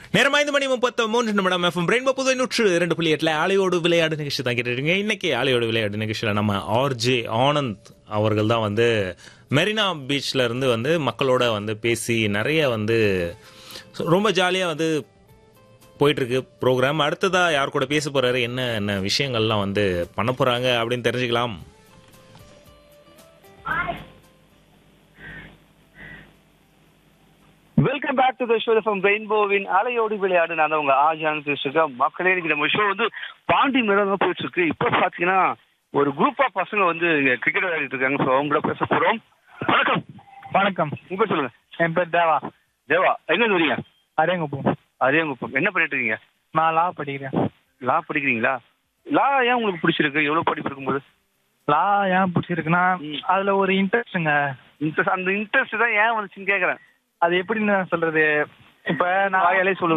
நேரம் ஐந்து மணி முப்பத்து மூன்று நிமிடம் எஃப்எம் ரெயின்போ புதுவை நூற்று இரண்டு புள்ளி எட்டுல ஆலையோடு விளையாடு நிகழ்ச்சி தான் கேட்டுருக்கீங்க இன்னைக்கு ஆலையோடு விளையாடு நிகழ்ச்சியில நம்ம ஆர்ஜே ஆனந்த் அவர்கள் தான் வந்து மெரினா பீச்ல இருந்து வந்து மக்களோட வந்து பேசி நிறைய வந்து ரொம்ப ஜாலியா வந்து போயிட்டு இருக்கு ப்ரோக்ராம் அடுத்ததா யார் கூட பேச போறாரு என்ன என்ன விஷயங்கள்லாம் வந்து பண்ண போறாங்க அப்படின்னு தெரிஞ்சுக்கலாம் welcome back to the show from ரெயின்போவின் அலையோடி விளையாடு நான் தான் உங்க ஆஜான் பேசிருக்கேன் மக்களே இன்னைக்கு நம்ம ஷோ வந்து பாண்டி மேடம் தான் போயிட்டு இருக்கு இப்போ பாத்தீங்கன்னா ஒரு குரூப் ஆஃப் பசங்க வந்து இங்க கிரிக்கெட் விளையாடிட்டு இருக்காங்க ஸோ அவங்க கூட பேச போறோம் வணக்கம் வணக்கம் உங்க பேர் சொல்லுங்க என் பேர் தேவா தேவா எங்க வரீங்க அரியங்குப்பம் அரியங்குப்பம் என்ன பண்ணிட்டு இருக்கீங்க நான் லா படிக்கிறேன் லா படிக்கிறீங்களா லா ஏன் உங்களுக்கு பிடிச்சிருக்கு எவ்வளவு படிப்பு இருக்கும்போது லா ஏன் பிடிச்சிருக்குன்னா ம். அதுல ஒரு இன்ட்ரெஸ்ட்டுங்க இன்ட்ரெஸ்ட் அந்த இன்ட்ரெஸ்ட் தான் ஏன் வந்துச்சுன்னு கேக்குறேன் அது எப்படின்னு நான் சொல்றது இப்ப நான் வாயாலே சொல்லுங்க